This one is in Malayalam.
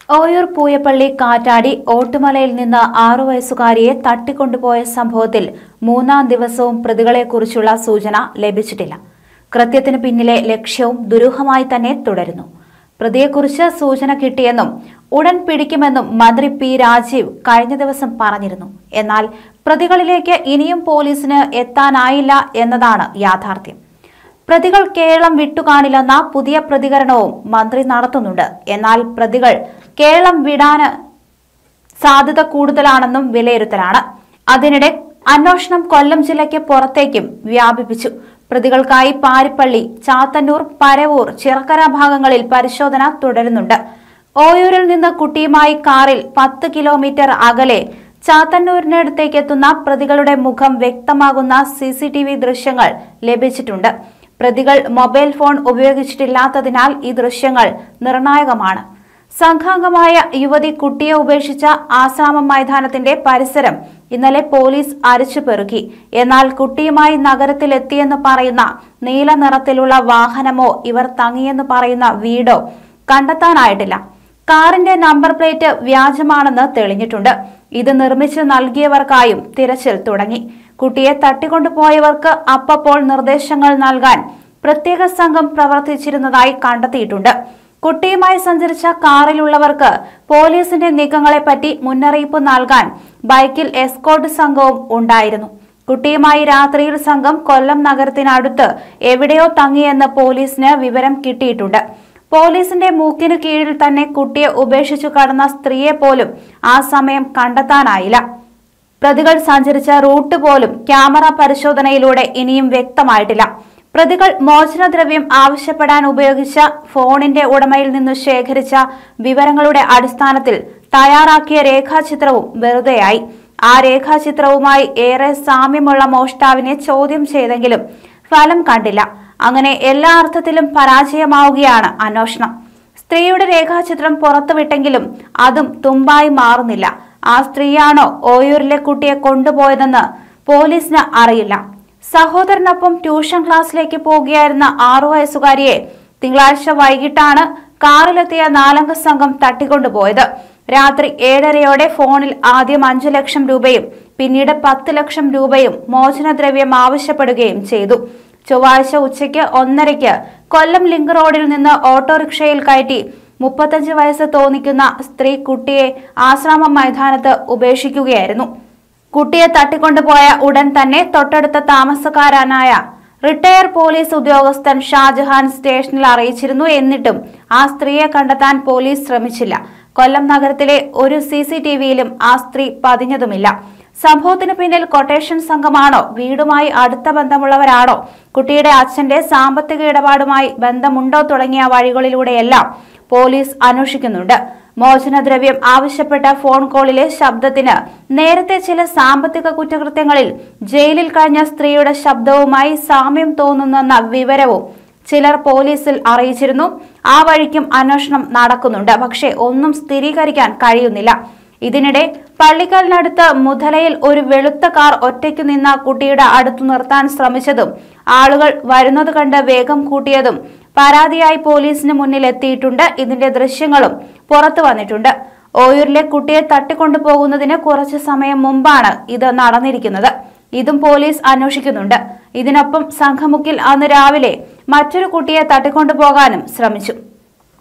ഓയൂർ പൂയപ്പള്ളി കാറ്റാടി ഓട്ടുമലയിൽ നിന്ന് ആറു വയസ്സുകാരിയെ തട്ടിക്കൊണ്ടുപോയ സംഭവത്തിൽ മൂന്നാം ദിവസവും പ്രതികളെക്കുറിച്ചുള്ള സൂചന ലഭിച്ചിട്ടില്ല കൃത്യത്തിന് പിന്നിലെ ലക്ഷ്യവും ദുരൂഹമായി തന്നെ തുടരുന്നു പ്രതിയെക്കുറിച്ച് സൂചന കിട്ടിയെന്നും ഉടൻ പിടിക്കുമെന്നും മന്ത്രി പി രാജീവ് കഴിഞ്ഞ ദിവസം പറഞ്ഞിരുന്നു എന്നാൽ പ്രതികളിലേക്ക് ഇനിയും പോലീസിന് എത്താനായില്ല എന്നതാണ് യാഥാർത്ഥ്യം പ്രതികൾ കേരളം വിട്ടുകാണില്ലെന്ന പുതിയ പ്രതികരണവും മന്ത്രി നടത്തുന്നുണ്ട് എന്നാൽ പ്രതികൾ കേരളം വിടാന് സാധ്യത കൂടുതലാണെന്നും വിലയിരുത്തലാണ് അതിനിടെ അന്വേഷണം കൊല്ലം ജില്ലയ്ക്ക് പുറത്തേക്കും വ്യാപിപ്പിച്ചു പ്രതികൾക്കായി പാരിപ്പള്ളി ചാത്തന്നൂർ പരവൂർ ചിറക്കര ഭാഗങ്ങളിൽ പരിശോധന തുടരുന്നുണ്ട് ഓയൂരിൽ നിന്ന് കുട്ടിയുമായി കാറിൽ പത്ത് കിലോമീറ്റർ അകലെ ചാത്തന്നൂരിനടുത്തേക്ക് എത്തുന്ന പ്രതികളുടെ മുഖം വ്യക്തമാകുന്ന സി സി ടി വി ദൃശ്യങ്ങൾ ലഭിച്ചിട്ടുണ്ട് പ്രതികൾ മൊബൈൽ ഫോൺ ഉപയോഗിച്ചിട്ടില്ലാത്തതിനാൽ ഈ ദൃശ്യങ്ങൾ നിർണായകമാണ് സംഘാംഗമായ യുവതി കുട്ടിയെ ഉപേക്ഷിച്ച ആശ്രാമം മൈതാനത്തിന്റെ പരിസരം ഇന്നലെ പോലീസ് അരിച്ചുപെറുക്കി എന്നാൽ കുട്ടിയുമായി നഗരത്തിലെത്തിയെന്ന് പറയുന്ന നീല നിറത്തിലുള്ള വാഹനമോ ഇവർ തങ്ങിയെന്ന് പറയുന്ന വീടോ കണ്ടെത്താനായിട്ടില്ല കാറിന്റെ നമ്പർ പ്ലേറ്റ് വ്യാജമാണെന്ന് തെളിഞ്ഞിട്ടുണ്ട് ഇത് നിർമ്മിച്ചു നൽകിയവർക്കായും തിരച്ചിൽ തുടങ്ങി കുട്ടിയെ തട്ടിക്കൊണ്ടുപോയവർക്ക് അപ്പപ്പോൾ നിർദ്ദേശങ്ങൾ നൽകാൻ പ്രത്യേക സംഘം പ്രവർത്തിച്ചിരുന്നതായി കണ്ടെത്തിയിട്ടുണ്ട് കുട്ടിയുമായി സഞ്ചരിച്ച കാറിലുള്ളവർക്ക് പോലീസിന്റെ നീക്കങ്ങളെപ്പറ്റി മുന്നറിയിപ്പ് നൽകാൻ ബൈക്കിൽ എസ്കോർട്ട് സംഘവും ഉണ്ടായിരുന്നു കുട്ടിയുമായി രാത്രിയിൽ സംഘം കൊല്ലം നഗരത്തിനടുത്ത് എവിടെയോ തങ്ങിയെന്ന് പോലീസിന് വിവരം കിട്ടിയിട്ടുണ്ട് പോലീസിന്റെ മൂക്കിനു കീഴിൽ തന്നെ കുട്ടിയെ ഉപേക്ഷിച്ചു കടന്ന സ്ത്രീയെ പോലും ആ സമയം കണ്ടെത്താനായില്ല പ്രതികൾ സഞ്ചരിച്ച റൂട്ട് പോലും ക്യാമറ പരിശോധനയിലൂടെ ഇനിയും വ്യക്തമായിട്ടില്ല പ്രതികൾ മോചനദ്രവ്യം ആവശ്യപ്പെടാൻ ഉപയോഗിച്ച ഫോണിന്റെ ഉടമയിൽ നിന്നു ശേഖരിച്ച വിവരങ്ങളുടെ അടിസ്ഥാനത്തിൽ തയ്യാറാക്കിയ രേഖാചിത്രവും വെറുതെയായി ആ രേഖാചിത്രവുമായി ഏറെ സാമ്യമുള്ള മോഷ്ടാവിനെ ചോദ്യം ചെയ്തെങ്കിലും ഫലം കണ്ടില്ല അങ്ങനെ എല്ലാ അർത്ഥത്തിലും പരാജയമാവുകയാണ് അന്വേഷണം സ്ത്രീയുടെ രേഖാചിത്രം പുറത്തുവിട്ടെങ്കിലും അതും തുമ്പായി മാറുന്നില്ല ആ സ്ത്രീയാണോ ഓയൂരിലെ കുട്ടിയെ കൊണ്ടുപോയതെന്ന് പോലീസിന് അറിയില്ല സഹോദരനൊപ്പം ട്യൂഷൻ ക്ലാസ്സിലേക്ക് പോകുകയായിരുന്ന ആറു വയസ്സുകാരിയെ തിങ്കളാഴ്ച വൈകിട്ടാണ് കാറിലെത്തിയ നാലംഗ സംഘം തട്ടിക്കൊണ്ടുപോയത് രാത്രി ഏഴരയോടെ ഫോണിൽ ആദ്യം അഞ്ചു ലക്ഷം രൂപയും പിന്നീട് പത്ത് ലക്ഷം രൂപയും മോചനദ്രവ്യം ആവശ്യപ്പെടുകയും ചെയ്തു ചൊവ്വാഴ്ച ഉച്ചയ്ക്ക് ഒന്നരയ്ക്ക് കൊല്ലം ലിങ്ക് റോഡിൽ നിന്ന് ഓട്ടോറിക്ഷയിൽ കയറ്റി മുപ്പത്തഞ്ച് വയസ്സ് തോന്നിക്കുന്ന സ്ത്രീ കുട്ടിയെ ആശ്രാമം മൈതാനത്ത് ഉപേക്ഷിക്കുകയായിരുന്നു കുട്ടിയെ തട്ടിക്കൊണ്ടുപോയ ഉടൻ തന്നെ തൊട്ടടുത്ത താമസക്കാരനായ റിട്ടയർ പോലീസ് ഉദ്യോഗസ്ഥൻ ഷാജഹാൻ സ്റ്റേഷനിൽ അറിയിച്ചിരുന്നു എന്നിട്ടും ആ സ്ത്രീയെ കണ്ടെത്താൻ പോലീസ് ശ്രമിച്ചില്ല കൊല്ലം നഗരത്തിലെ ഒരു സി സി ടി വിയിലും ആ സ്ത്രീ പതിഞ്ഞതുമില്ല സംഭവത്തിന് പിന്നിൽ കൊട്ടേഷൻ സംഘമാണോ വീടുമായി അടുത്ത ബന്ധമുള്ളവരാണോ കുട്ടിയുടെ അച്ഛന്റെ സാമ്പത്തിക ഇടപാടുമായി ബന്ധമുണ്ടോ തുടങ്ങിയ വഴികളിലൂടെയെല്ലാം പോലീസ് അന്വേഷിക്കുന്നുണ്ട് മോചനദ്രവ്യം ആവശ്യപ്പെട്ട ഫോൺ കോളിലെ ശബ്ദത്തിന് നേരത്തെ ചില സാമ്പത്തിക കുറ്റകൃത്യങ്ങളിൽ ജയിലിൽ കഴിഞ്ഞ സ്ത്രീയുടെ ശബ്ദവുമായി സാമ്യം തോന്നുന്നെന്ന വിവരവും ചിലർ പോലീസിൽ അറിയിച്ചിരുന്നു ആ വഴിക്കും അന്വേഷണം നടക്കുന്നുണ്ട് പക്ഷേ ഒന്നും സ്ഥിരീകരിക്കാൻ കഴിയുന്നില്ല ഇതിനിടെ പള്ളിക്കലിനടുത്ത് മുതലയിൽ ഒരു വെളുത്ത കാർ ഒറ്റയ്ക്ക് നിന്ന കുട്ടിയുടെ അടുത്തു നിർത്താൻ ശ്രമിച്ചതും ആളുകൾ വരുന്നത് കണ്ട് വേഗം കൂട്ടിയതും പരാതിയായി പോലീസിന് മുന്നിൽ എത്തിയിട്ടുണ്ട് ഇതിന്റെ ദൃശ്യങ്ങളും പുറത്തു വന്നിട്ടുണ്ട് ഓയൂരിലെ കുട്ടിയെ തട്ടിക്കൊണ്ടുപോകുന്നതിന് കുറച്ചു സമയം മുമ്പാണ് ഇത് നടന്നിരിക്കുന്നത് ഇതും പോലീസ് അന്വേഷിക്കുന്നുണ്ട് ഇതിനൊപ്പം സംഘമുക്കിൽ അന്ന് രാവിലെ മറ്റൊരു കുട്ടിയെ തട്ടിക്കൊണ്ടുപോകാനും ശ്രമിച്ചു